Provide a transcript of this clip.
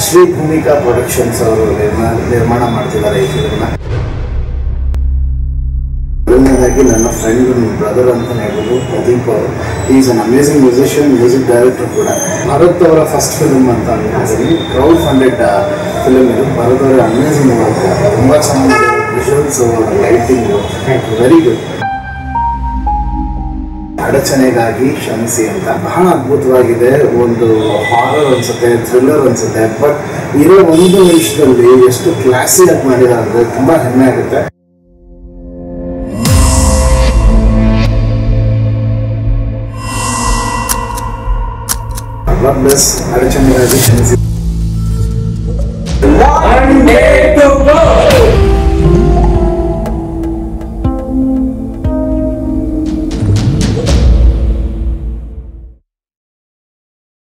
Shri Bhoomika productions ಅವರು ನಿರ್ಮಾಣ ನಿರ್ಮಾಣ ಮಾಡ್ತಿದ್ದಾರೆ ಈ ಫಿಲ್ಮ್ನ ಮೊದಲನೇದಾಗಿ ನನ್ನ ಫ್ರೆಂಡ್ ಬ್ರದರ್ ಅಂತ ಹೇಳ್ಬೋದು ಪ್ರದೀಪ್ ಅವರು is an amazing musician music director ಕೂಡ ಭರತ್ ಅವರ ಫಸ್ಟ್ ಫಿಲ್ಮ್ ಅಂತ ಅನ್ಕೊಂಡಿದ್ದೀನಿ ಕ್ರೌಡ್ ಫಂಡೆಡ್ ಫಿಲ್ಮ್ ಇದು ಭರತ್ ಅವರ ಅಮೇಸಿಂಗ್ ವರ್ಕ್ ತುಂಬ ಚೆನ್ನಾಗಿದೆ ವಿಷುವಲ್ಸ್ ಲೈಟಿಂಗು ವೆರಿ ಗುಡ್ ಅಡಚಣೆಗಾಗಿ ಕ್ಷಮಿಸಿ ಅಂತ ಬಹಳ ಅದ್ಭುತವಾಗಿದೆ ಒಂದು ಹಾರರ್ ಅನ್ಸುತ್ತೆ ಥ್ರಿಲ್ಲರ್ ಅನ್ಸುತ್ತೆ ಬಟ್ ಇರೋ ಒಂದು ನಿಮಿಷದಲ್ಲಿ ಎಷ್ಟು ಕ್ಲಾಸಿ ಆಗಿ ಮಾಡಿದ್ದಾರೆ ಅಂದ್ರೆ ತುಂಬಾ ಹೆಮ್ಮೆ ಆಗುತ್ತೆ God bless ಅಡಚಣೆಗಾಗಿ ಕ್ಷಮಿಸಿ One day to go.